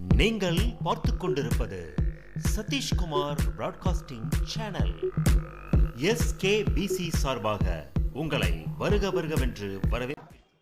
நீங்கள் பார்த்துக் கொண்டிருப்பது சதீஷ்குமார் பிராட்காஸ்டிங் சேனல் எஸ்கேபிசி சார்பாக உங்களை வருக வருகவென்று வரவே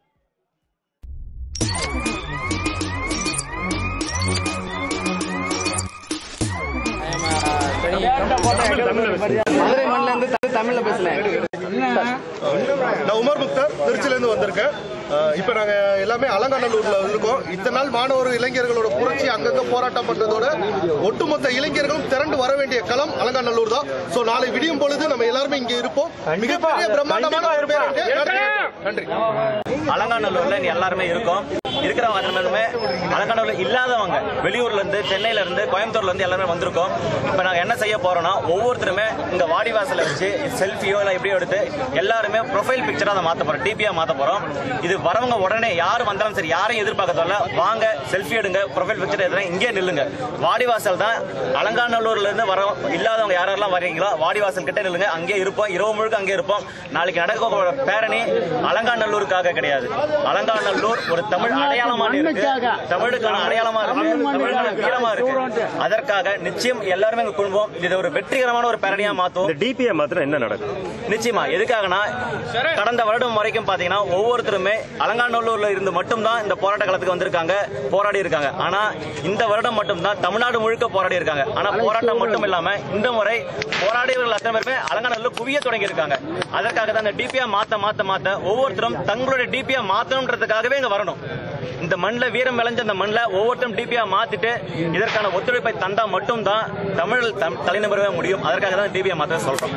மதுரை மண்ணில இருந்து தமிழ் தமிழ்ல பேசுனேன் நான் உமர் முக்தார் திருச்சியிலேருந்து வந்திருக்கேன் அஹ் இப்ப நாங்க எல்லாமே அலங்காநல்லூர்ல இருக்கோம் இத்தனை நாள் மாணவர் இளைஞர்களோட புரட்சி அங்கங்க போராட்டம் பண்றதோட ஒட்டுமொத்த இளைஞர்களும் திரண்டு வர வேண்டிய களம் அலங்காநல்லூர் தான் சோ நாளை விடியும் பொழுது நம்ம எல்லாருமே இங்க இருப்போம் மிகப்பெரிய பிரம்மாண்டமான ஒரு பேரணி நடத்துகிறோம். நன்றி அலங்காநல்லூர்ல இங்க எல்லாருமே இருக்கோம் இருக்கிறவங்க எல்லாருமே அலங்காநல்லூர்ல இல்லாதவங்க வெளியூர்ல இருந்து சென்னையில இருந்து கோயம்புத்தூர்ல இருந்து எல்லாருமே வந்திருக்கோம் இப்ப நாங்க என்ன செய்ய போறோம்னா ஒவ்வொருத்தருமே இங்க வாடிவாசல வச்சு செல்ஃபியோ இல்ல எப்படியோ எடுத்து எல்லாருமே ப்ரொஃபைல் பிக்சரா அதை மாத்த போறோம் டிபியா மாத்த போறோம் இது வரவங்க உடனே யார் வந்தாலும் சரி யாரையும் எதிர்பார்க்கறதில்ல வாங்க செல்ஃபி எடுங்க ப்ரொஃபைல் பிக்சர் எடுங்க இங்கே நில்லுங்க வாடிவாசல் தான் அலங்காநல்லூர்ல இருந்து வர இல்லாதவங்க யாரெல்லாம் வரீங்களோ வாடிவாசல் கிட்ட நில்லுங்க அங்கே இருப்போம் இரவு முழுக்க அங்கே இருப்போம் நாளைக்கு நடக்க போற பேரணி அலங்காநல்லூருக்காக கிடையாது அலங்காநல்லூர் ஒரு தமிழ் அடையாளமா இருக்கு தமிழுக்கான அடையாளமா இருக்கு தமிழுக்கான வீரமா இருக்கு அதற்காக நிச்சயம் எல்லாருமே இங்க குழுவோம் இது ஒரு வெற்றிகரமான ஒரு பேரணியா மாத்துவோம் இந்த டிபிஐ மாத்திரம் என்ன நடக்கும் நிச்சயமா எதுக்காகனா கடந்த வருடம் வரைக்கும் பாத்தீங்கன்னா ஒவ்வொருத்தருமே அலங்காநல்லூர்ல இருந்து மட்டும்தான் இந்த போராட்ட களத்துக்கு வந்திருக்காங்க போராடி இருக்காங்க ஆனா இந்த வருடம் மட்டும்தான் தமிழ்நாடு முழுக்க போராடி இருக்காங்க ஆனா போராட்டம் மட்டும் இல்லாம இந்த முறை போராடியவர்கள் அத்தனை பேருமே அலங்காநல்லூர் குவிய தொடங்கி இருக்காங்க அதற்காக தான் இந்த டிபியா மாத்த மாத்த மாத்த ஒவ்வொருத்தரும் தங்களுடைய டிபியா மாத்தணுன்றதுக்காகவே இங்க வரணும் இந்த மண்ணில் வீரம் விளைஞ்ச இந்த மண்ணில் ஒவ்வொருத்தரும் டிபியா மாத்திட்டு இதற்கான ஒத்துழைப்பை தந்தா மட்டும்தான் தமிழ் தம்- தலைநிமிரவே முடியும் அதற்காக தான் டிபியா மாத்த சொல்றோம்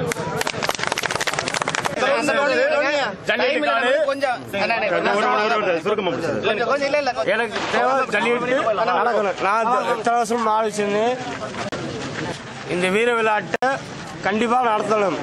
கொஞ்சம் அண்ணா, அண்ணா, ஒரு- ஒரு- ஒரு- ஒரு சுருக்கமா முடிச்சது கொஞ்சம் கொஞ்சம் இல்ல இல்ல கொஞ்சம். எனக்கு தேவை ஜல்லிக்கட்டு நடக்கணும் நான் இத்தனை வருஷம் ஆலோசனை இந்த வீர விளையாட்டை கண்டிப்பாக நடத்தணும்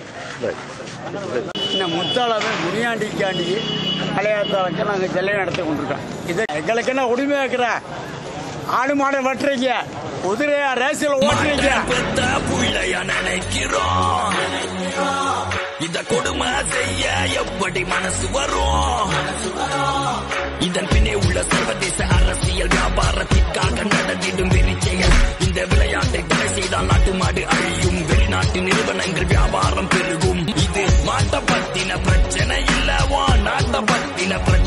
இந்த முத்தாளவே முனியாண்டிக்காண்டி விளையாட்டுக்கு நாங்கள் ஜல்லை நடத்தி கொண்டிருக்கோம் இது எங்களுக்கு என்ன உரிமை இருக்கிற ஆடு மாடை வெட்டுறீங்க குதிரையா ரேசில் ஓட்டுறீங்க புள்ளைய நினைக்கிறோம் இத கொடுமை செய்ய எப்படி மனசு வரும் இதன் பின்னே உள்ள சர்வதேச அரசியல் வியாபாரத்திற்காக நடந்திடும் வெறிச்செயல் இந்த விளையாட்டை தடை செய்தால் நாட்டு மாடு அழியும் வெளிநாட்டு நிறுவனங்கள் வியாபாரம் பெருகும் இது மாட்ட பத்தின பிரச்சனை இல்லவா நாட்ட பத்தின பிரச்சனை